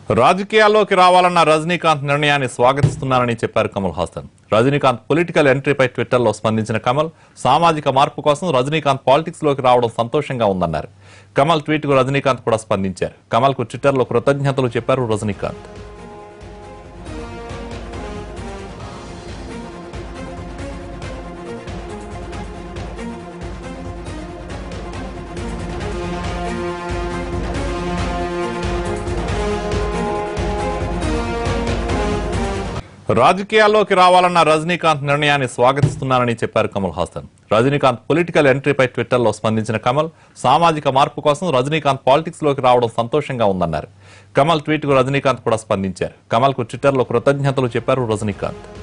రాజకీయాల్లోకి రావాలన్న రజనీకాంత్ నిర్ణయాన్ని స్వాగతిస్తున్నానని చెప్పారు కమల్ హాసన్ రజనీకాంత్ పొలిటికల్ ఎంట్రీపై ట్విట్టర్లో స్పందించిన కమల్ సామాజిక మార్పు కోసం రజనీకాంత్ పాలిటిక్స్ లోకి రావడం సంతోషంగా ఉందన్నారు కమల్ ట్వీట్ కు రజనీకాంత్ కూడా స్పందించారు కమల్ కు ట్విట్టర్లో కృతజ్ఞతలు చెప్పారు రజనీకాంత్ రాజకీయాల్లోకి రావాలన్న రజనీకాంత్ నిర్ణయాన్ని స్వాగతిస్తున్నానని చెప్పారు కమల్ హాసన్ రజనీకాంత్ పొలిటికల్ ఎంట్రీపై ట్విట్టర్లో స్పందించిన కమల్ సామాజిక మార్పు కోసం రజనీకాంత్ పాలిటిక్స్ లోకి రావడం సంతోషంగా ఉందన్నారు కమల్ ట్వీట్ కు రజనీకాంత్ కూడా స్పందించారు కమల్ కు ట్విట్టర్లో కృతజ్ఞతలు చెప్పారు రజనీకాంత్